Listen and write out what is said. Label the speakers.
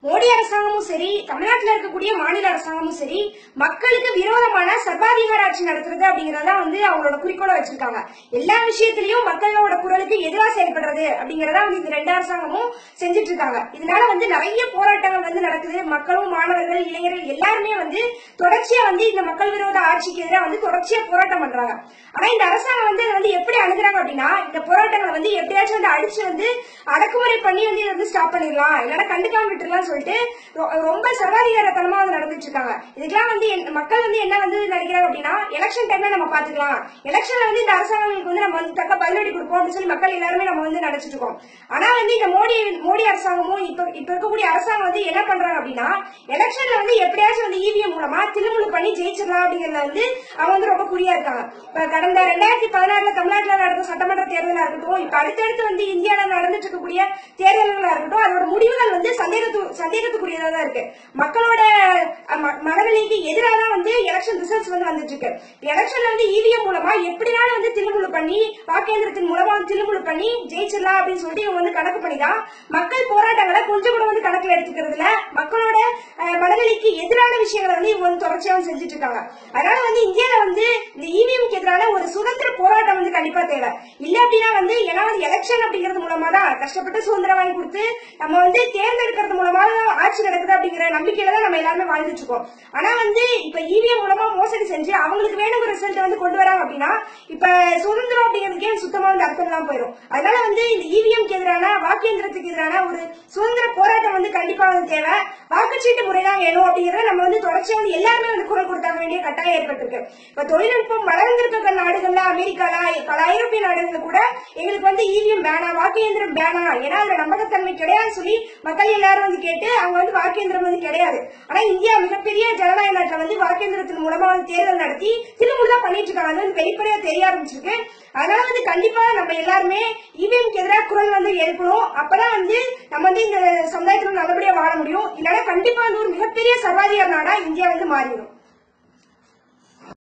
Speaker 1: மோடி அரசாங்கமும் சரி தமிழ்நாட்டில் இருக்கக்கூடிய மாநில அரசாங்கமும் சரி மக்களுக்கு விரோதமான சர்வாதிகார ஆட்சி நடத்துறது அப்படிங்கறத வந்து அவங்களோட குறிக்கோளா வச்சிருக்காங்க எல்லா விஷயத்திலயும் மக்களோட குரலுக்கு எதிராக செயல்படுறது அப்படிங்கறத வந்து இந்த ரெண்டு அரசாங்கமும் செஞ்சுட்டு இருக்காங்க இதனால வந்து நிறைய போராட்டங்கள் வந்து நடக்குது மக்களும் மாணவர்கள் இளைஞர்கள் எல்லாருமே வந்து தொடர்ச்சியா வந்து இந்த மக்கள் விரோத ஆட்சிக்கு எதிராக வந்து தொடர்ச்சியா போராட்டம் பண்றாங்க ஆனா இந்த அரசாங்கம் வந்து அதை வந்து எப்படி அணுகுறாங்க அப்படின்னா இந்த போராட்டங்களை வந்து எப்படியாச்சும் வந்து அடிச்சு வந்து அடக்குமுறை பண்ணி வந்து இதை வந்து ஸ்டாப் பண்ணிடலாம் இல்லைன்னா கண்டுக்காம விட்டுறலாம் சொல்லிட்டு ரொ- ரொம்ப சர்வாதிகாரத்தனமா வந்து நடந்துட்டு இருக்காங்க இதுக்கெல்லாம் வந்து என்ன- மக்கள் வந்து என்ன வந்து நினைக்கிறாங்க அப்படின்னா எலெக்ஷன் டைம்ல நம்ம பாத்துக்கலாம் எலெக்ஷன்ல வந்து இந்த அரசாங்கங்களுக்கு வந்து நம்ம வந்து தக்க பதிலடி கொடுப்போம் அப்படின்னு சொல்லி மக்கள் எல்லாருமே நம்ம வந்து நினைச்சிட்டு இருக்கோம் ஆனா வந்து இந்த மோடி மோடி அரசாங்கமும் இப்ப இப்ப இருக்கக்கூடிய அரசாங்கம் வந்து என்ன பண்றாங்க அப்படின்னா எலெக்ஷன்ல வந்து எப்படியாச்சும் வந்து இவிஎம் மூலமா தில்லுமுழு பண்ணி ஜெயிச்சிடலாம் அப்படிங்கறதுல வந்து அவங்க வந்து ரொம்ப குறியா இருக்காங்க இப்ப கடந்த ரெண்டாயிரத்தி பதினாறுல தமிழ்நாட்டுல நடந்த சட்டமன்ற தேர்தலா இருக்கட்டும் இப்ப அடுத்தடுத்து வந்து இந்தியால நடந்துட்டு இருக்கக்கூடிய தேர்தல்களா இருக்கட்டும் அதோட முடிவுகள் வந்து சந்தேகத்து சந்தேகத்துக்குரியதா தான் இருக்கு மக்களோட அஹ், ம- மனநிலைக்கு எதிராக தான் வந்து எலெக்ஷன் ரிசல்ட்ஸ் வந்து வந்துட்டு இருக்கு எலெக்ஷன்ல வந்து இவிஎம் மூலமா எப்படினாலும் வந்து தில்லுமுழு பண்ணி வாக்கேந்திரத்தின் மூலமா வந்து தில்லுமுழு பண்ணி ஜெயிச்சிடலாம் அப்படின்னு சொல்லிட்டு இவங்க வந்து கணக்கு பண்ணி தான் மக்கள் போராட்டங்களை கொஞ்சம் கூட வந்து கணக்குல எடுத்துக்கிறதுல மக்களோட அஹ், மனநிலைக்கு எதிரான விஷயங்களை வந்து இவங்க வந்து தொடர்ச்சியா வந்து செஞ்சுட்டு இருக்காங்க அதனால வந்து இந்தியால வந்து இந்த இவிஎம்க்கு எதிரான ஒரு சுதந்திர போராட்டம் வந்து கண்டிப்பா தேவை இல்ல அப்படின்னா வந்து ஏன்னா வந்து எலெக்ஷன் அப்படிங்கிறது மூலமா தான் கஷ்டப்பட்டு சுதந்திரம் வாங்கி கொடுத்து நம்ம வந்து தேர்ந்தெடுக்கிறது மூலமா தான் ஆட்சி நடக்குது அப்படிங்கிற நம்பிக்கையில தான் நம்ம எல்லாருமே வாழ்ந்துட்டு இருக்கோம் ஆனா வந்து இப்ப இவிஎம் மூலமா மோசடி செஞ்சு அவங்களுக்கு வேணுங்கிற ரிசல்ட் வந்து கொண்டு வராங்க அப்படின்னா இப்ப சுதந்திரம் அப்படிங்கிறதுக்கே சுத்தமா வந்து அர்த்தம் இல்லாம போயிடும் அதனால வந்து இந்த இவிஎம்க்கு எதிரான வாக்கேந்திரத்துக்கு எதிரான ஒரு சுதந்திர போராட்டம் வந்து கண்டிப்பா வந்து தேவை வாக்குச்சீட்டு முறைதான் வேணும் அப்படிங்கறத நம்ம வந்து தொடர்ச்சியா வந்து எல்லாருமே வந்து குரல் கொடுத்தாக வேண்டிய கட்டாயம் ஏற்பட்டிருக்கு இப்ப தொழில்நுட்பம் வளர்ந்திருக்க நாடுகள்ல அமெரிக்கால பல ஐரோப்பிய நாடுகள்ல கூட எங்களுக்கு வந்து இவிஎம் வேணாம் வாக்கேந்திரம் வேணாம் ஏன்னா அதுல நம்பகத்தன்மை கிடையாது சொல்லி மக்கள் எல்லாரும் வந்து கேட்டு அவங்க வந்து வாக்கேந்திரம் வந்து கிடையாது ஆனா இந்தியா மிகப்பெரிய ஜனநாயக நாட்டுல வந்து வாக்கேந்திரத்தின் மூலமா வந்து தேர்தல் நடத்தி திரும்ப தான் பண்ணிட்டு இருக்காங்க அது வந்து வெளிப்படையா தெரிய ஆரம்பிச்சிருக்கு அதனால வந்து கண்டிப்பா நம்ம எல்லாருமே இவிஎம்க்கு எதிராக குரல் வந்து எழுப்பணும் அப்பதான் வந்து நம்ம வந்து இந்த சமுதாயத்துல நல்லபடியா வாழ முடியும் இல்லைன்னா கண்டிப்பா வந்து ஒரு மிகப்பெரிய சர்வாதிகார நாடா இந்தியா வந்து மாறிடும்